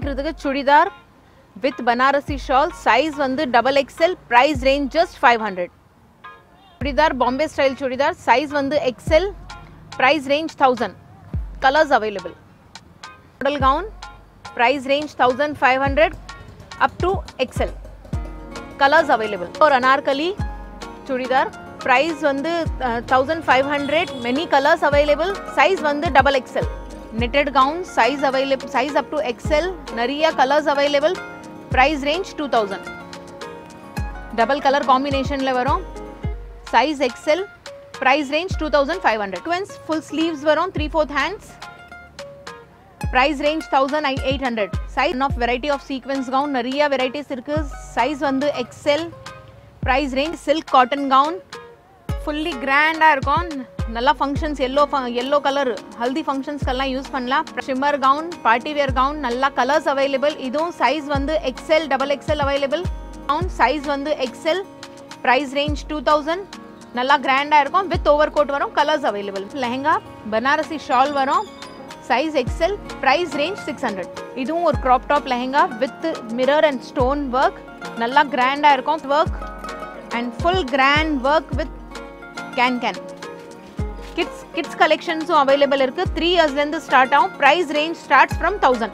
இருக்கிறதுக்கு churidar with Banarasi shawl size வந்து double XL price range just five hundred churidar Bombay style churidar size வந்து XL price range thousand colours available model gown price range thousand five hundred up to XL colours available ஒரு Anarkali churidar price வந்து thousand five hundred many colours available size வந்து double XL knitted gown size available size up to XL நிறைய colours available price range two thousand double colour காம்பினேஷனில் வரும் size XL price range two thousand five hundred டுவென்ஸ் full sleeves வரும் three fourth hands price range thousand eight hundred size of variety of sequence gown நிறைய varieties இருக்குது size வந்து XL price range silk cotton gown fully கிராண்டாக இருக்கும் நல்லா functions yellow yellow colour Haldi ஃபங்க்ஷன்ஸ்க்கெல்லாம் use பண்ணலாம் shimmer gown party wear gown நல்லா colours available இதுவும் சைஸ் வந்து XL double XL available gown size வந்து XL price range two thousand நல்லா கிராண்டாக இருக்கும் வித் ஓவர் கோட் வரும் colours available lehenga Banarasi shawl வரும் size XL price range six hundred இதுவும் ஒரு crop top lehenga with mirror and stone work நல்லா கிராண்டாக இருக்கும் work and full grand work with can can kids kids கலெக்ஷன்ஸும் அவைலபிள் இருக்கு த்ரீ இயர்ஸ்லேருந்து ஸ்டார்ட் ஆகும் price range starts from thousand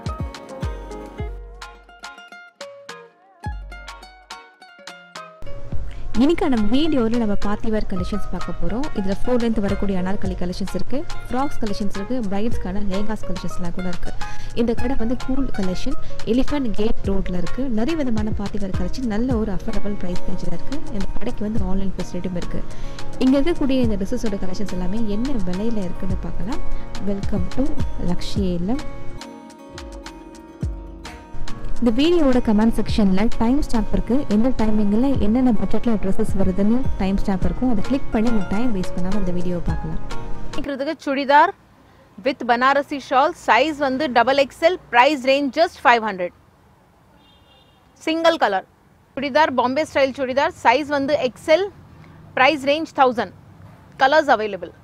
இன்னைக்கான வீடியோவில் நம்ம பார்ட்டி வேர் கலெக்ஷன்ஸ் பார்க்க போகிறோம் இதில் ஃபோர்லேருந்து வரக்கூடிய அனார்கலி கலெக்ஷன்ஸ் இருக்குது ஃப்ராக்ஸ் கலெக்ஷன்ஸ் இருக்குது பிரைட்ஸ்க்கான லேகாஸ் கலெக்ஷன்ஸ்லாம் கூட இருக்குது இந்த கடை வந்து கூல் கலெக்ஷன் எலிஃபண்ட் கேட் ரோட்டில் இருக்குது நிறைய விதமான பார்ட்டி வேர் கலெக்ஷன் நல்ல ஒரு அஃபோர்டபுள் ப்ரைஸ் ரேஞ்சில் இருக்குது இந்த கடைக்கு வந்து ஆன்லைன் ஃபெசிலிட்டியும் இருக்குது இங்கே இருக்கக்கூடிய இந்த ட்ரெஸ்ஸஸோட கலெக்ஷன்ஸ் எல்லாமே என்ன விலையில் இருக்குன்னு பார்க்கலாம் வெல்கம் டு லக்ஷி இல்லம் இந்த வீடியோவோட கமெண்ட் செக்ஷனில் டைம் ஸ்டாம்ப் இருக்குது எந்த டைமிங்கில் என்னென்ன பட்ஜெட்டில் ட்ரெஸ்ஸஸ் வருதுன்னு டைம் ஸ்டாம்ப் இருக்கும் அதை கிளிக் பண்ணி உங்கள் டைம் வேஸ்ட் பண்ணாமல் இந்த வீடியோவை பார்க்கலாம் இருக்கிறதுக்கு churidar with Banarasi shawl size வந்து double XL price range just five hundred single colour churidar Bombay style churidar size வந்து XL price range thousand colours available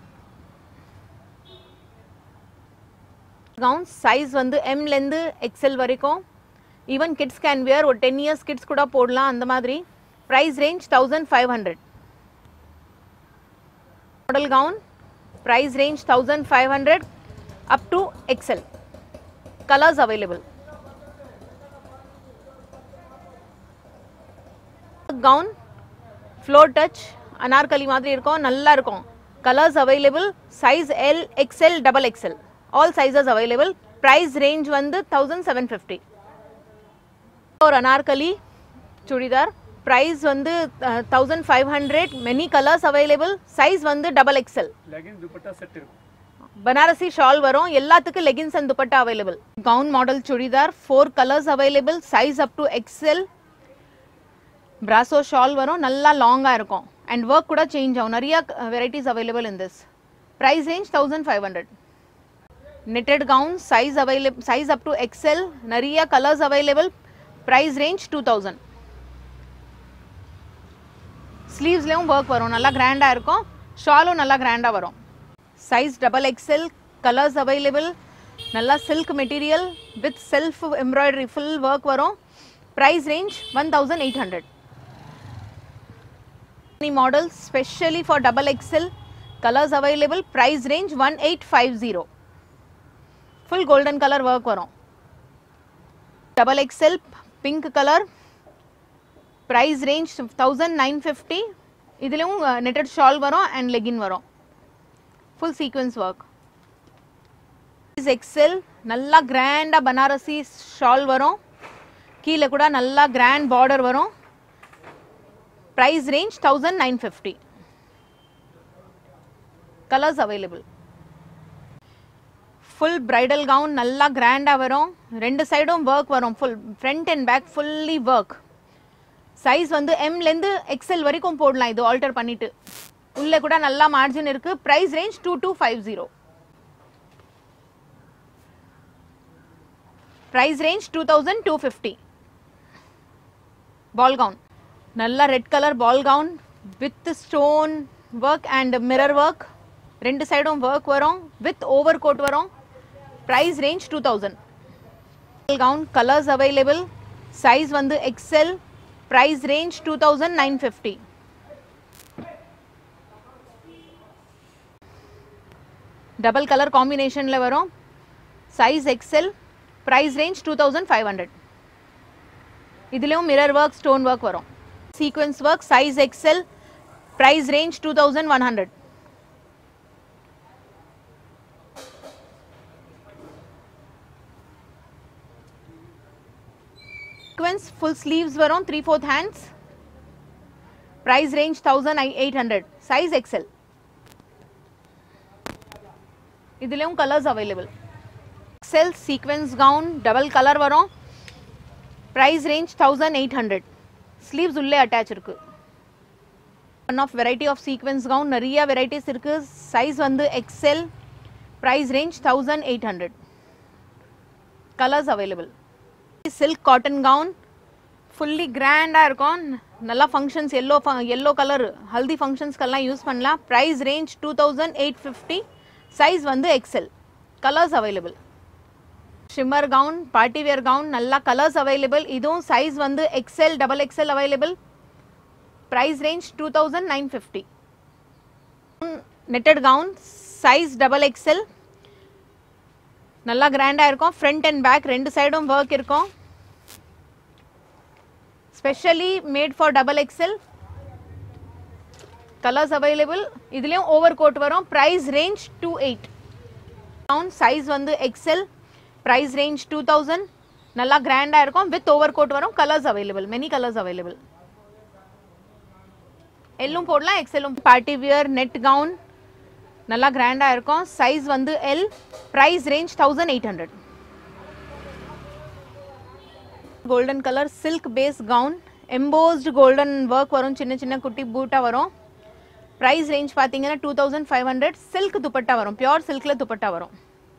gown size வந்து எம்லேருந்து எக்ஸ்எல் வரைக்கும் ஈவன் கிட்ஸ் கேன் வியர் ஒரு டென் இயர்ஸ் கிட்ஸ் கூட போடலாம் அந்த மாதிரி price range thousand five hundred model gown price range thousand five hundred up to XL colours available gown floor touch Anarkali மாதிரி இருக்கும் நல்லா இருக்கும் colours available size L XL double XL all sizes available price range வந்து thousand seven fifty ஒரு Anarkali churidar price வந்து thousand five hundred many colours available size வந்து double XL legging dupatta set இருக்கும் Banarasi shawl வரும் எல்லாத்துக்கும் leggings and dupatta available gown model churidar four colours available size up to XL பிராசோ shawl வரும் நல்லா லாங்காக இருக்கும் அண்ட் ஒர்க் கூட சேஞ்ச் ஆகும் நிறைய varieties available in this price range thousand five hundred knitted gown size available size up to XL நிறைய colours available price range two thousand ஸ்லீவ்ஸ்லேயும் ஒர்க் வரும் நல்லா கிராண்டாக இருக்கும் ஷாலும் நல்லா கிராண்டாக வரும் size double XL colours available நல்லா silk material with self embroidery full work வரும் price range one thousand eight hundred model specially for double XL colours available price range one eight five zero full golden colour work வரும் double XL pink colour price range thousand nine fifty இதுலேயும் netted shawl வரும் and legging வரும் full sequence work XL நல்லா கிராண்டாக Banarasi shawl வரும் கீழே கூட நல்லா கிராண்ட் பார்டர் வரும் price range thousand nine fifty colours available full bridal gown நல்லா கிராண்டாக வரும் ரெண்டு சைடும் ஒர்க் வரும் full front and back fully work size வந்து எம்லேருந்து எக்ஸ்எல் வரைக்கும் போடலாம் இது ஆல்டர் பண்ணிட்டு உள்ளே கூட நல்லா மார்ஜின் இருக்கு price range two two five zero price range two thousand two fifty ball gown நல்லா red colour ball gown with stone work and mirror work ரெண்டு சைடும் ஒர்க் வரும் வித் ஓவர் கோட் வரும் price range two thousand gown colours available size வந்து XL price range two thousand nine fifty double colour காம்பினேஷனில் வரும் size XL price range two thousand five hundred இதுலேயும் mirror work stone work வரும் sequence work size XL price range two thousand one hundred sequence full sleeves வரும் three fourth hands price range thousand eight hundred size XL இதுலேயும் colours available XL sequence gown double colour வரும் price range thousand eight hundred sleeves உள்ளே attach இருக்கு one of variety of sequence gown நிறைய varieties இருக்கு size வந்து XL price range thousand eight hundred colours available silk cotton gown fully கிராண்டாக இருக்கும் நல்லா functions yellow yellow colour Haldi ஃபங்க்ஷன்ஸ்க்கெல்லாம் use பண்ணலாம் price range two thousand eight fifty size வந்து XL colours available shimmer gown party wear gown நல்லா colours available இதுவும் size வந்து XL double XL available price range two thousand nine fifty netted gown size double XL நல்லா கிராண்டாக இருக்கும் front and back ரெண்டு சைடும் work இருக்கும் specially made for double XL colours available இதுலேயும் ஓவர் கோட் வரும் price range two eight gown size வந்து XL price range two thousand நல்லா கிராண்டாக இருக்கும் வித் ஓவர் கோட் வரும் colours available many colours available எல்லும் போடலாம் எக்ஸலும் பார்ட்டி வியர் நெட் கவுன் நல்லா கிராண்டாக இருக்கும் சைஸ் வந்து L price range thousand eight hundred golden colour silk base gown embossed golden work வரும் சின்ன சின்ன குட்டி பூட்டாக வரும் ப்ரைஸ் ரேஞ்ச் பார்த்தீங்கன்னா two thousand five hundred silk dupatta வரும் பியோர் சில்கில் துப்பட்டா வரும்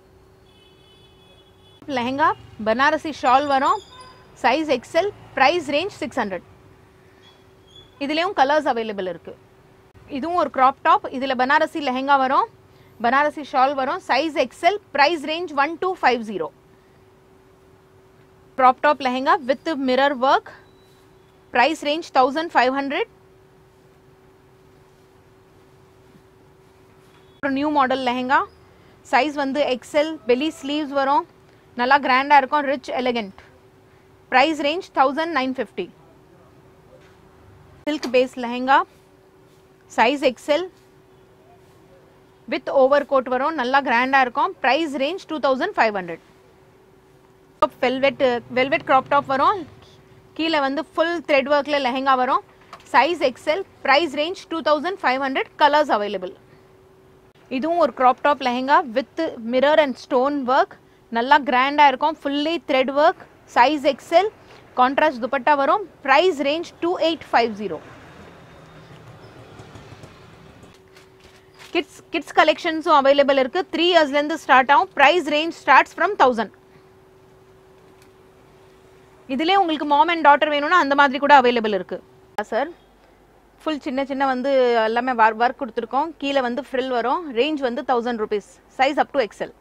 லெஹங்கா பனாரசி ஷால் வரும் size XL price range six hundred இதுலேயும் கலர்ஸ் அவைலபிள் இருக்குது இதுவும் ஒரு க்ராப் டாப் இதில் பனாரசி லெஹங்கா வரும் பனாரசி ஷால் வரும் size XL price range one two five zero crop top lehenga with mirror work price range thousand five hundred அப்புறம் நியூ மாடல் லெஹங்கா சைஸ் வந்து XL belly sleeves வரும் நல்லா கிராண்டாக இருக்கும் rich elegant price range thousand nine fifty silk base lehenga size XL with over coat வரும் நல்லா கிராண்டாக இருக்கும் price range two thousand five hundred velvet velvet crop top வரும் கீழே வந்து ஃபுல் த்ரெட் ஒர்க்கில் லெஹங்கா வரும் size XL price range two thousand five hundred colours available இதுவும் ஒரு crop top lehenga with mirror and stone work நல்லா கிராண்டாக இருக்கும் fully thread work size XL contrast dupatta வரும் price range two eight five zero kids kids கலெக்ஷன்ஸும் available இருக்குது three இயர்ஸ்லேருந்து start ஆகும் price range starts from thousand இதிலே உங்களுக்கு மாம் அண்ட் டாட்டர் வேணும்னா அந்த மாதிரி கூட அவைலபிள் இருக்குது சார் ஃபுல் சின்ன சின்ன வந்து எல்லாமே ஒர்க் கொடுத்துருக்கோம் கீழே வந்து ஃப்ரில் வரும் ரேஞ்ச் வந்து thousand rupees size up to XL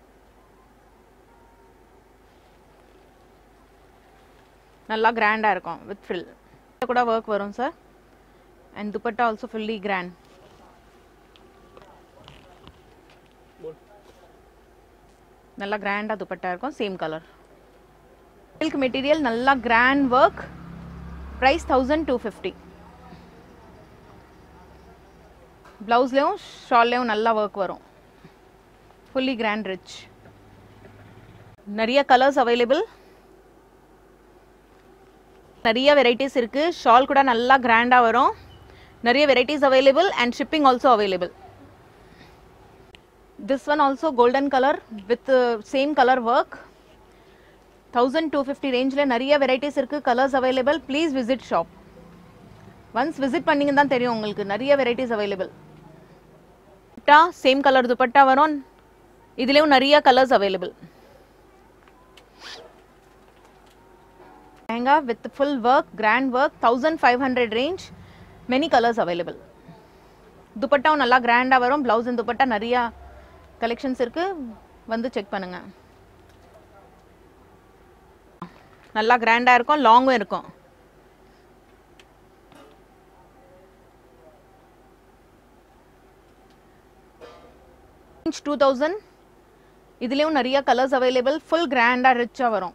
நல்லா கிராண்டாக இருக்கும் வித் ஃப்ரில் கூட ஒர்க் வரும் sir and dupatta also fully grand நல்லா கிராண்டாக துப்பட்டா இருக்கும் சேம் கலர் சில்க் மெட்டீரியல் நல்லா grand work price thousand two fifty ப்ளவுஸ்லேயும் ஷால்லையும் நல்லா ஒர்க் வரும் ஃபுல்லி கிராண்ட் ரிச் நிறைய கலர்ஸ் அவைலபிள் நிறைய வெரைட்டிஸ் இருக்குது ஷால் கூட நல்லா கிராண்டாக வரும் நிறைய varieties available and shipping also available this one also golden color with uh, same color work 1250 ரேஞ்சில் நிறைய வெரைட்டிஸ் இருக்குது colours available please visit shop once visit பண்ணிங்க தான் தெரியும் உங்களுக்கு நிறைய varieties available dupatta same colour dupatta வரும் இதுலேயும் நிறைய colours available lehenga with full work grand work thousand five hundred range many colours available துப்பட்டாவும் நல்லா கிராண்டாக வரும் ப்ளவுஸ் அண்ட் துப்பட்டா நிறையா கலெக்ஷன்ஸ் இருக்குது வந்து செக் பண்ணுங்கள் நல்லா கிராண்டாக இருக்கும் லாங்கும் இருக்கும் டூ தௌசண்ட் இதுலேயும் நிறைய கலர்ஸ் அவைலபிள் ஃபுல் கிராண்டாக ரிச்சாக வரும்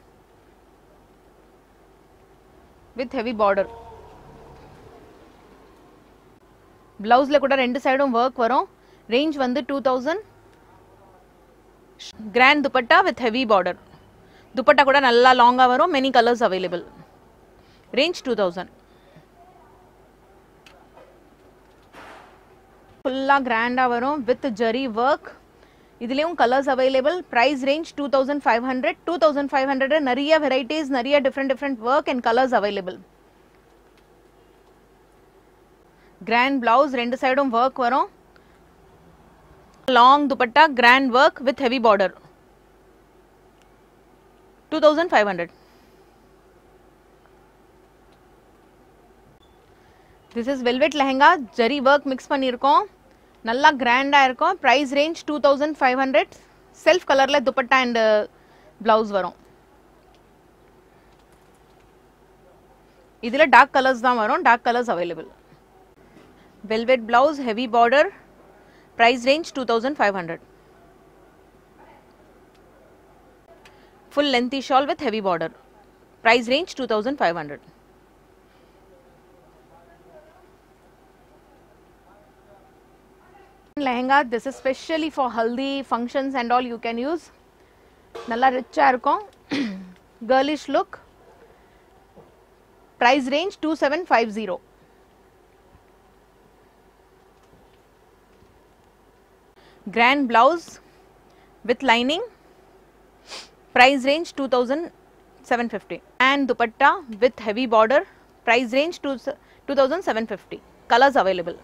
வித் ஹெவி பார்டர் ப்ளவுஸில் கூட ரெண்டு சைடும் ஒர்க் வரும் ரேஞ்ச் வந்து two thousand grand dupatta with heavy border dupatta கூட நல்லா லாங்காக வரும் many colours available range two thousand ஃபுல்லாக கிராண்டாக வரும் வித் ஜரி ஒர்க் இதுலேயும் colours available price range two thousand five hundred two thousand five hundred நிறைய வெரைட்டிஸ் நிறைய different different work and colours available grand blouse ரெண்டு சைடும் ஒர்க் வரும் long dupatta grand work with heavy border two thousand five hundred this is velvet lehenga zari work mix பண்ணியிருக்கோம் நல்லா கிராண்டாக இருக்கும் price range two thousand five hundred self கலரில் dupatta and blouse வரும் இதில் டார்க் கலர்ஸ் தான் வரும் dark colours available velvet blouse heavy border price range 2500 full lengthy shawl with heavy border price range 2500 lehenga this is specially for haldi functions and all you can use நல்லா ரிச்சாக இருக்கும் girlish look price range two seven five zero grand blouse with lining price range 2750 and dupatta with heavy border price range to 2750 colors available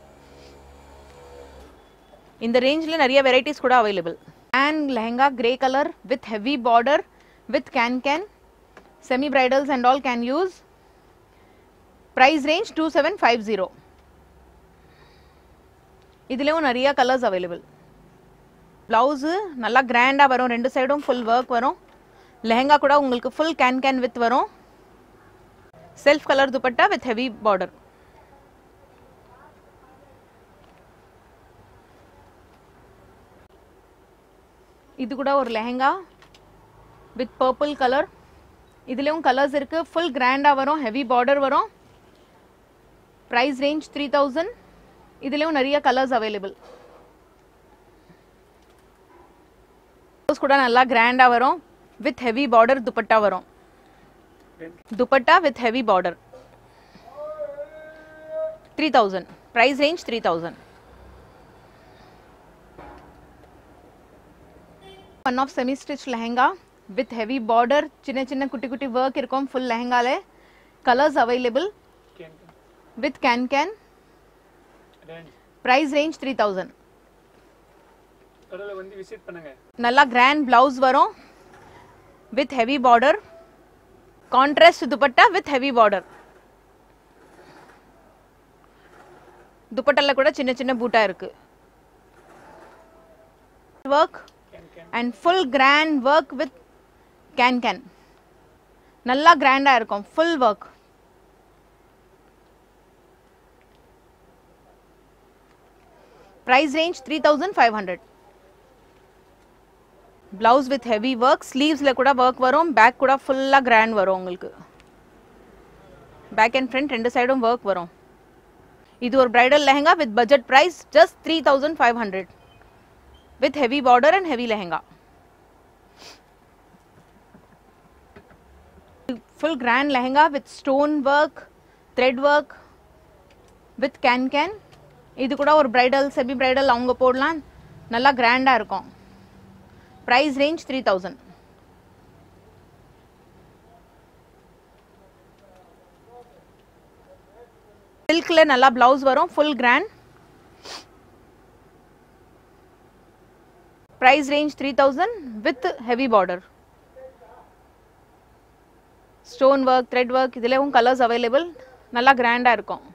இந்த ரேஞ்சில் நிறைய varieties கூட available and lehenga grey colour with heavy border with can can semi bridals and all can use price range two seven five zero இதுலேயும் நிறைய colours available blouse நல்லா கிராண்டாக வரும் ரெண்டு சைடும் ஃபுல் ஒர்க் வரும் லெஹங்கா கூட உங்களுக்கு ஃபுல் கேன் கேன் வித் வரும் self colour dupatta with heavy border இது கூட ஒரு லெஹங்கா வித் பர்பிள் கலர் இதுலேயும் கலர்ஸ் இருக்குது ஃபுல் கிராண்டாக வரும் ஹெவி பார்டர் வரும் ப்ரைஸ் ரேஞ்ச் த்ரீ தௌசண்ட் இதுலேயும் நிறைய கலர்ஸ் அவைலபிள் கூட நல்லா கிராண்டாக வரும் வித் ஹெவி பார்டர் துப்பட்டா வரும் dupatta with heavy border three thousand price range three thousand one of semi stitch lehenga with heavy border சின்ன சின்ன குட்டி குட்டி ஒர்க் இருக்கும் ஃபுல் லெஹங்கால colours available with can can price range three thousand கடையில் வந்து விசிட் பண்ணுங்க நல்லா கிராண்ட் பிளவுஸ் வரும் with heavy border contrast dupatta with heavy border துப்பட்டால கூட சின்ன சின்ன பூட்டா இருக்கு work can can and full grand work with can can நல்லா கிராண்டாக இருக்கும் full work price range three thousand five hundred blouse with heavy work ஸ்லீவ்ஸில் கூட ஒர்க் வரும் பேக் கூட ஃபுல்லாக கிராண்ட் வரும் உங்களுக்கு பேக் அண்ட் ஃப்ரண்ட் ரெண்டு சைடும் ஒர்க் வரும் இது ஒரு bridal lehenga with budget price just three thousand five hundred with heavy border and heavy lehenga. Full grand lehenga with stone work, thread work, with can can. இது கூட ஒரு பிரைடல் செமி பிரைடல் அவங்க போடலாம் நல்லா கிராண்டாக இருக்கும் ப்ரைஸ் ரேஞ்ச் த்ரீ தௌசண்ட் சில்கில் நல்லா ப்ளவுஸ் வரும் full grand price range 3000 with heavy border stone work thread work இதுலேயும் கலர்ஸ் அவைலபிள் நல்லா கிராண்டாக இருக்கும்